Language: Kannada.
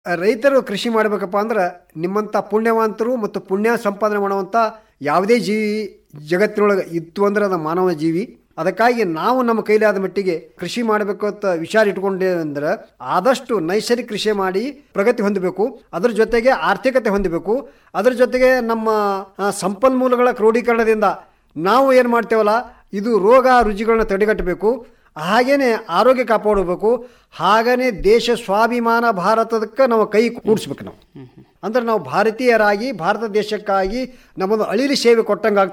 ರೈತರು ಕೃಷಿ ಮಾಡಬೇಕಪ್ಪ ಅಂದ್ರೆ ನಿಮ್ಮಂಥ ಪುಣ್ಯವಂತರು ಮತ್ತು ಪುಣ್ಯ ಸಂಪಾದನೆ ಮಾಡುವಂಥ ಯಾವುದೇ ಜೀವಿ ಜಗತ್ತಿನೊಳಗೆ ಇತ್ತು ಅಂದ್ರೆ ಅದು ಮಾನವ ಜೀವಿ ಅದಕ್ಕಾಗಿ ನಾವು ನಮ್ಮ ಕೈಲಾದ ಮಟ್ಟಿಗೆ ಕೃಷಿ ಮಾಡಬೇಕು ಅಂತ ವಿಚಾರ ಇಟ್ಕೊಂಡೆ ಅಂದ್ರೆ ಆದಷ್ಟು ನೈಸರ್ಗಿಕ ಕೃಷಿ ಮಾಡಿ ಪ್ರಗತಿ ಹೊಂದಬೇಕು ಅದ್ರ ಜೊತೆಗೆ ಆರ್ಥಿಕತೆ ಹೊಂದಬೇಕು ಅದ್ರ ಜೊತೆಗೆ ನಮ್ಮ ಆ, ಸಂಪನ್ಮೂಲಗಳ ಕ್ರೋಢೀಕರಣದಿಂದ ನಾವು ಏನು ಮಾಡ್ತೇವಲ್ಲ ಇದು ರೋಗ ರುಜಿಗಳನ್ನ ತಡೆಗಟ್ಟಬೇಕು ಹಾಗೇನೆ ಆರೋಗ್ಯ ಕಾಪಾಡಬೇಕು ಹಾಗೇನೆ ದೇಶ ಸ್ವಾಭಿಮಾನ ಭಾರತದಕ್ಕೆ ನಾವು ಕೈ ಕೂಡಿಸ್ಬೇಕು ನಾವು ಅಂದ್ರೆ ನಾವು ಭಾರತೀಯರಾಗಿ ಭಾರತ ದೇಶಕ್ಕಾಗಿ ನಮ್ಮದು ಅಳಿಲಿ ಸೇವೆ ಕೊಟ್ಟಂಗೆ